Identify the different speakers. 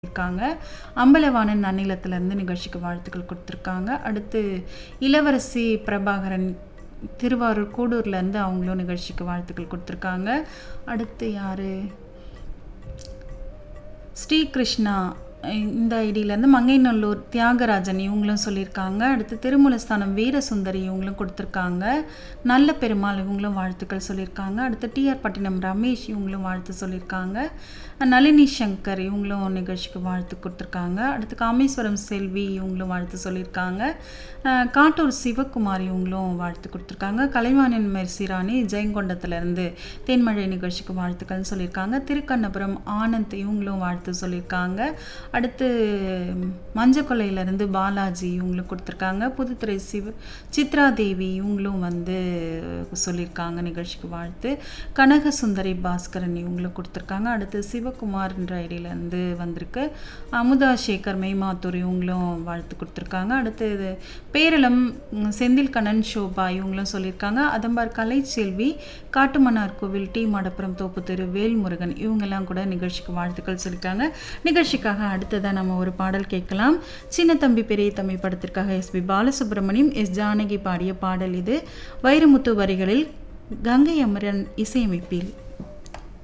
Speaker 1: இருக்காங்க அம்பலவாணன் நன்னிலத்திலேருந்து நிகழ்ச்சிக்கு வாழ்த்துக்கள் கொடுத்துருக்காங்க அடுத்து இளவரசி பிரபாகரன் திருவாரூர் கூடூர்லேருந்து அவங்களும் நிகழ்ச்சிக்கு வாழ்த்துக்கள் கொடுத்துருக்காங்க அடுத்து யார் ஸ்ரீகிருஷ்ணா இந்த ஐடியிலேருந்து மங்கைநல்லூர் தியாகராஜன் இவங்களும் சொல்லியிருக்காங்க அடுத்து திருமூலஸ்தானம் வீரசுந்தரி இவங்களும் கொடுத்துருக்காங்க நல்ல பெருமாள் இவங்களும் வாழ்த்துக்கள் சொல்லியிருக்காங்க அடுத்து டிஆர் பட்டினம் ரமேஷ் இவங்களும் வாழ்த்து சொல்லியிருக்காங்க நளினி சங்கர் இவங்களும் நிகழ்ச்சிக்கு வாழ்த்து கொடுத்துருக்காங்க அடுத்து காமேஸ்வரம் செல்வி இவங்களும் வாழ்த்து சொல்லியிருக்காங்க அஹ் காட்டூர் சிவகுமார் இவங்களும் வாழ்த்து கொடுத்துருக்காங்க கலைவாணன் மெர்சிராணி ஜெயங்கொண்டத்துலேருந்து தேன்மழை நிகழ்ச்சிக்கு வாழ்த்துக்கள்னு சொல்லியிருக்காங்க திருக்கண்ணபுரம் ஆனந்த் இவங்களும் வாழ்த்து சொல்லியிருக்காங்க அடுத்து மஞ்சக்கொல்லையிலேருந்து பாலாஜி இவங்களும் கொடுத்துருக்காங்க புதுத்துறை சிவ சித்ரா தேவி இவங்களும் வந்து சொல்லியிருக்காங்க நிகழ்ச்சிக்கு வாழ்த்து கனகசுந்தரி பாஸ்கரன் இவங்களும் கொடுத்துருக்காங்க அடுத்து சிவகுமார்ன்ற ஐடியிலேருந்து வந்திருக்கு அமுதா சேகர் மெய்மாத்தூர் இவங்களும் வாழ்த்து கொடுத்துருக்காங்க அடுத்து இது பேரளம் ம், செந்தில் கண்ணன் சோபா இவங்களும் சொல்லியிருக்காங்க அதம்பார் கலைச்செல்வி காட்டுமன்னார் கோவில் டி மடப்புரம் தோப்பு தெரு வேல்முருகன் இவங்கெல்லாம் கூட நிகழ்ச்சிக்கு வாழ்த்துக்கள் சொல்லியிருக்காங்க நிகழ்ச்சிக்காக அடுத்ததாக நம்ம ஒரு பாடல் கேட்கலாம் சின்ன தம்பி பெரிய தம்பி படத்திற்காக எஸ்பி பாலசுப்ரமணியம் எஸ் ஜானகி பாடிய பாடல் இது வைரமுத்து வரிகளில் கங்கை அமரன் இசையமைப்பில்